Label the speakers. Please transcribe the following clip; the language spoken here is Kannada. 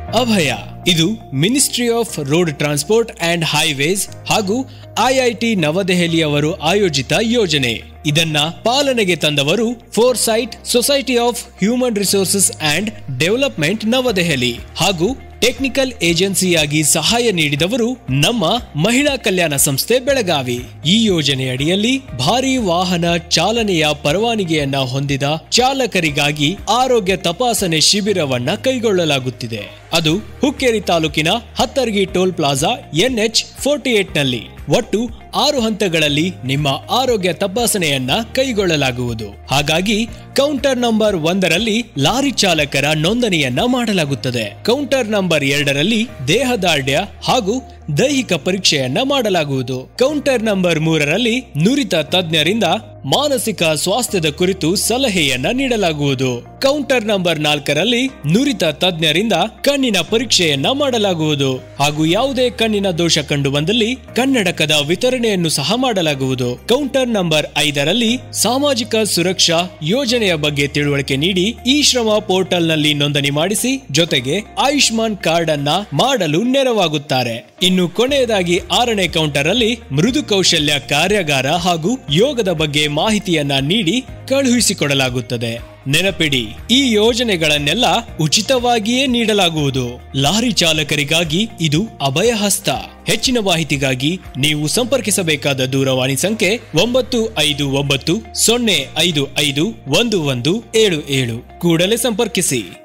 Speaker 1: ಅಭಯ ಇದು ministry of road transport and highways ಹಾಗೂ ಐಐಟಿ ನವದೆಹಲಿಯವರು ಆಯೋಜಿತ ಯೋಜನೆ ಇದನ್ನ ಪಾಲನೆಗೆ ತಂದವರು foresight society of human resources and development Navadehali ಹಾಗೂ ಟೆಕ್ನಿಕಲ್ ಏಜೆನ್ಸಿಯಾಗಿ ಸಹಾಯ ನೀಡಿದವರು ನಮ್ಮ ಮಹಿಳಾ ಕಲ್ಯಾಣ ಸಂಸ್ಥೆ ಬೆಳಗಾವಿ ಈ ಯೋಜನೆಯಡಿಯಲ್ಲಿ ಭಾರಿ ವಾಹನ ಚಾಲನೆಯ ಪರವಾನಗಿಯನ್ನ ಹೊಂದಿದ ಚಾಲಕರಿಗಾಗಿ ಆರೋಗ್ಯ ತಪಾಸಣೆ ಶಿಬಿರವನ್ನ ಕೈಗೊಳ್ಳಲಾಗುತ್ತಿದೆ ಅದು ಹುಕ್ಕೇರಿ ತಾಲೂಕಿನ Hattargi toll plaza NH forty ನಲ್ಲಿ ಒಟ್ಟು ಆರು ಹಂತಗಳಲ್ಲಿ ನಿಮ್ಮ ಆರೋಗ್ಯ ತಪಾಸಣೆಯನ್ನ ಕೈಗೊಳ್ಳಲಾಗುವುದು ಹಾಗಾಗಿ ಕೌಂಟರ್ ನಂಬರ್ ಒಂದರಲ್ಲಿ ಲಾರಿ ಚಾಲಕರ ನೋಂದಣಿಯನ್ನ ಮಾಡಲಾಗುತ್ತದೆ ಕೌಂಟರ್ ನಂಬರ್ ಎರಡರಲ್ಲಿ ದೇಹದಾರ್ಢ್ಯ ಹಾಗೂ ದೈಹಿಕ ಪರೀಕ್ಷೆಯನ್ನ ಮಾಡಲಾಗುವುದು ಕೌಂಟರ್ ನಂಬರ್ ಮೂರರಲ್ಲಿ ನುರಿತ ತಜ್ಞರಿಂದ ಮಾನಸಿಕ ಸ್ವಾಸ್ಥ್ಯದ ಕುರಿತು ಸಲಹೆಯನ್ನ ನೀಡಲಾಗುವುದು ಕೌಂಟರ್ ನಂಬರ್ ನಾಲ್ಕರಲ್ಲಿ ನುರಿತ ತಜ್ಞರಿಂದ ಕಣ್ಣಿನ ಪರೀಕ್ಷೆಯನ್ನ ಮಾಡಲಾಗುವುದು ಹಾಗೂ ಯಾವುದೇ ಕಣ್ಣಿನ ದೋಷ ಕಂಡು ಬಂದಲ್ಲಿ ಕನ್ನಡಕದ ವಿತರಣೆಯನ್ನು ಸಹ ಮಾಡಲಾಗುವುದು ಕೌಂಟರ್ ನಂಬರ್ ಐದರಲ್ಲಿ ಸಾಮಾಜಿಕ ಸುರಕ್ಷಾ ಯೋಜನೆಯ ಬಗ್ಗೆ ತಿಳುವಳಿಕೆ ನೀಡಿ ಈ ಶ್ರಮ ಪೋರ್ಟಲ್ ನಲ್ಲಿ ನೋಂದಣಿ ಮಾಡಿಸಿ ಜೊತೆಗೆ ಆಯುಷ್ಮಾನ್ ಕಾರ್ಡ್ ಅನ್ನ ಮಾಡಲು ನೆರವಾಗುತ್ತಾರೆ ಇನ್ನು ಕೊನೆಯದಾಗಿ ಆರನೇ ಕೌಂಟರ್ ಅಲ್ಲಿ ಮೃದು ಕೌಶಲ್ಯ ಕಾರ್ಯಾಗಾರ ಹಾಗೂ ಯೋಗದ ಬಗ್ಗೆ ಮಾಹಿತಿಯನ್ನ ನೀಡಿ ಕಳುಹಿಸಿಕೊಡಲಾಗುತ್ತದೆ ನೆನಪಿಡಿ ಈ ಯೋಜನೆಗಳನ್ನೆಲ್ಲ ಉಚಿತವಾಗಿಯೇ ನೀಡಲಾಗುವುದು ಲಾರಿ ಚಾಲಕರಿಗಾಗಿ ಇದು ಅಭಯ ಹಸ್ತ ಹೆಚ್ಚಿನ ಮಾಹಿತಿಗಾಗಿ ನೀವು ಸಂಪರ್ಕಿಸಬೇಕಾದ ದೂರವಾಣಿ ಸಂಖ್ಯೆ ಒಂಬತ್ತು ಐದು ಒಂಬತ್ತು ಸೊನ್ನೆ ಐದು ಐದು ಒಂದು ಒಂದು ಏಳು ಏಳು ಕೂಡಲೇ ಸಂಪರ್ಕಿಸಿ